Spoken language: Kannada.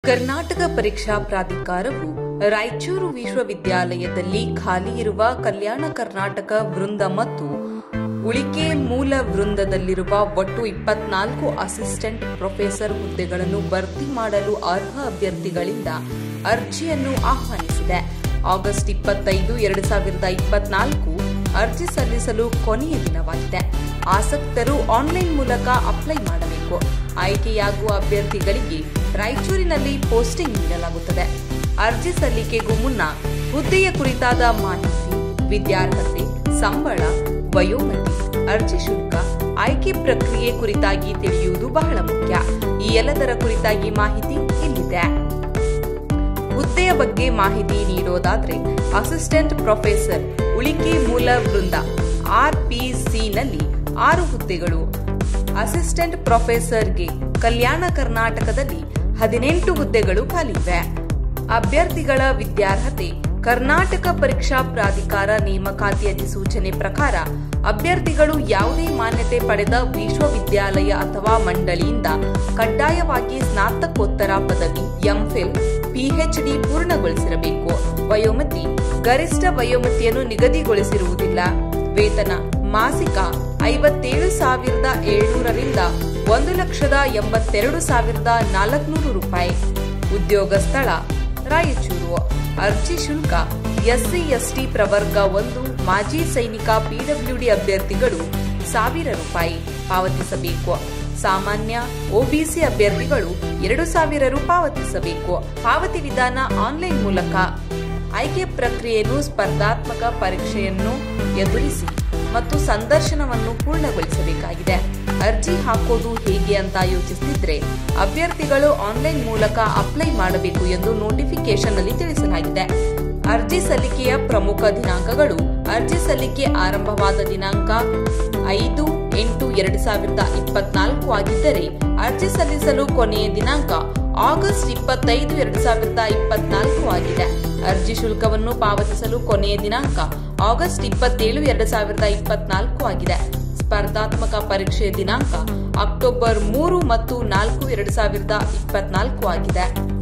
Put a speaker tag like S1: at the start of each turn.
S1: ಕರ್ನಾಟಕ ಪರೀಕ್ಷಾ ಪ್ರಾಧಿಕಾರವು ರಾಯಚೂರು ವಿಶ್ವವಿದ್ಯಾಲಯದಲ್ಲಿ ಖಾಲಿ ಇರುವ ಕಲ್ಯಾಣ ಕರ್ನಾಟಕ ವೃಂದ ಮತ್ತು ಉಳಿಕೆ ಮೂಲ ವೃಂದದಲ್ಲಿರುವ ಒಟ್ಟು ಇಪ್ಪತ್ನಾಲ್ಕು ಅಸಿಸ್ಟೆಂಟ್ ಪ್ರೊಫೆಸರ್ ಹುದ್ದೆಗಳನ್ನು ಭರ್ತಿ ಮಾಡಲು ಅರ್ಹ ಅಭ್ಯರ್ಥಿಗಳಿಂದ ಅರ್ಜಿಯನ್ನು ಆಹ್ವಾನಿಸಿದೆ ಆಗಸ್ಟ್ ಇಪ್ಪತ್ತೈದು ಎರಡು ಸಾವಿರದ ಇಪ್ಪತ್ನಾಲ್ಕು ಅರ್ಜಿ ಸಲ್ಲಿಸಲು ಕೊನೆಯ ದಿನವಾಗಿದೆ ಆಸಕ್ತರು ಆನ್ಲೈನ್ ಮೂಲಕ ಅಪ್ಲೈ ಮಾಡಬೇಕು ಆಯ್ಕೆಯಾಗುವ ಅಭ್ಯರ್ಥಿಗಳಿಗೆ ರಾಯಚೂರಿನಲ್ಲಿ ಪೋಸ್ಟಿಂಗ್ ನೀಡಲಾಗುತ್ತದೆ ಅರ್ಜಿ ಸಲ್ಲಿಕೆಗೂ ಮುನ್ನ ಹುದ್ದೆಯ ಕುರಿತಾದ ಮಾಹಿತಿ ವಿದ್ಯಾರ್ಹತೆ ಸಂಬಳ ವಯೋಮಿತಿ ಅರ್ಜಿ ಶುಲ್ಕ ಆಯ್ಕೆ ಪ್ರಕ್ರಿಯೆ ಕುರಿತಾಗಿ ತಿಳಿಯುವುದು ಬಹಳ ಮುಖ್ಯ ಈ ಎಲ್ಲದರ ಕುರಿತಾಗಿ ಮಾಹಿತಿ ಇಲ್ಲಿದೆ ಹುದ್ದೆಯ ಬಗ್ಗೆ ಮಾಹಿತಿ ನೀಡೋದಾದ್ರೆ ಅಸಿಸ್ಟೆಂಟ್ ಪ್ರೊಫೆಸರ್ ಉಳಿಕೆ ಮೂಲ ವೃಂದ ಆರ್ಪಿಸಿನಲ್ಲಿ ಆರು ಹುದ್ದೆಗಳು ಅಸಿಸ್ಟೆಂಟ್ ಪ್ರೊಫೆಸರ್ಗೆ ಕಲ್ಯಾಣ ಕರ್ನಾಟಕದಲ್ಲಿ ಹದಿನೆಂಟು ಹುದ್ದೆಗಳು ಖಾಲಿವೆ ಅಭ್ಯರ್ಥಿಗಳ ವಿದ್ಯಾರ್ಹತೆ ಕರ್ನಾಟಕ ಪರೀಕ್ಷಾ ಪ್ರಾಧಿಕಾರ ನೇಮಕಾತಿ ಅಧಿಸೂಚನೆ ಪ್ರಕಾರ ಅಭ್ಯರ್ಥಿಗಳು ಯಾವುದೇ ಮಾನ್ಯತೆ ಪಡೆದ ವಿಶ್ವವಿದ್ಯಾಲಯ ಅಥವಾ ಮಂಡಳಿಯಿಂದ ಕಡ್ಡಾಯವಾಗಿ ಸ್ನಾತಕೋತ್ತರ ಪದವಿ ಎಂಫಿಲ್ ಪಿಎಚ್ಡಿ ಪೂರ್ಣಗೊಳಿಸಿರಬೇಕು ವಯೋಮಿತಿ ಗರಿಷ್ಠ ವಯೋಮಿತಿಯನ್ನು ನಿಗದಿಗೊಳಿಸಿರುವುದಿಲ್ಲ ವೇತನ ಮಾಸಿಕ ಐವತ್ತೇಳು ಸಾವಿರದ ಏಳ್ನೂರರಿಂದ ಒಂದು ಲಕ್ಷದ ಎಂಬತ್ತೆರಡು ಸಾವಿರದ ನಾಲ್ಕುನೂರು ರೂಪಾಯಿ ಉದ್ಯೋಗ ಸ್ಥಳ ರಾಯಚೂರು ಅರ್ಜಿ ಶುಲ್ಕ ಎಸ್ಸಿ ಎಸ್ಟಿ ಪ್ರವರ್ಗ ಒಂದು ಮಾಜಿ ಸೈನಿಕ ಪಿಡಬ್ಲ್ಯೂಡಿ ಅಭ್ಯರ್ಥಿಗಳು ಸಾವಿರ ರೂಪಾಯಿ ಪಾವತಿಸಬೇಕು ಸಾಮಾನ್ಯ ಒಬಿಸಿ ಅಭ್ಯರ್ಥಿಗಳು ಎರಡು ಸಾವಿರ ರು ಪಾವತಿಸಬೇಕು ಪಾವತಿ ವಿಧಾನ ಆನ್ಲೈನ್ ಮೂಲಕ ಆಯ್ಕೆ ಪ್ರಕ್ರಿಯೆಯನ್ನು ಸ್ಪರ್ಧಾತ್ಮಕ ಪರೀಕ್ಷೆಯನ್ನು ಎದುರಿಸಿ ಮತ್ತು ಸಂದರ್ಶನವನ್ನು ಪೂರ್ಣಗೊಳಿಸಬೇಕಾಗಿದೆ ಅರ್ಜಿ ಹಾಕೋದು ಹೇಗೆ ಅಂತ ಯೋಚಿಸುತ್ತಿದ್ರೆ ಅಭ್ಯರ್ಥಿಗಳು ಆನ್ಲೈನ್ ಮೂಲಕ ಅಪ್ಲೈ ಮಾಡಬೇಕು ಎಂದು ನೋಟಿಫಿಕೇಶನ್ ನಲ್ಲಿ ತಿಳಿಸಲಾಗಿದೆ ಅರ್ಜಿ ಸಲ್ಲಿಕೆಯ ಪ್ರಮುಖ ದಿನಾಂಕಗಳು ಅರ್ಜಿ ಸಲ್ಲಿಕೆ ಆರಂಭವಾದ ದಿನಾಂಕ ಐದು ಎಂಟು ಎರಡು ಸಾವಿರದ ಇಪ್ಪತ್ನಾಲ್ಕು ಆಗಿದ್ದರೆ ಅರ್ಜಿ ಸಲ್ಲಿಸಲು ಕೊನೆಯ ದಿನಾಂಕ ಆಗಸ್ಟ್ ಇಪ್ಪತ್ತೈದು ಎರಡು ಸಾವಿರದ ಇಪ್ಪತ್ನಾಲ್ಕು ಆಗಿದೆ ಅರ್ಜಿ ಶುಲ್ಕವನ್ನು ಪಾವತಿಸಲು ಕೊನೆಯ ದಿನಾಂಕ ಆಗಸ್ಟ್ ಇಪ್ಪತ್ತೇಳು ಎರಡು ಸಾವಿರದ ಇಪ್ಪತ್ನಾಲ್ಕು ಆಗಿದೆ ಸ್ಪರ್ಧಾತ್ಮಕ ಪರೀಕ್ಷೆಯ ದಿನಾಂಕ ಅಕ್ಟೋಬರ್ ಮೂರು ಮತ್ತು ನಾಲ್ಕು ಎರಡು ಸಾವಿರದ ಇಪ್ಪತ್ನಾಲ್ಕು ಆಗಿದೆ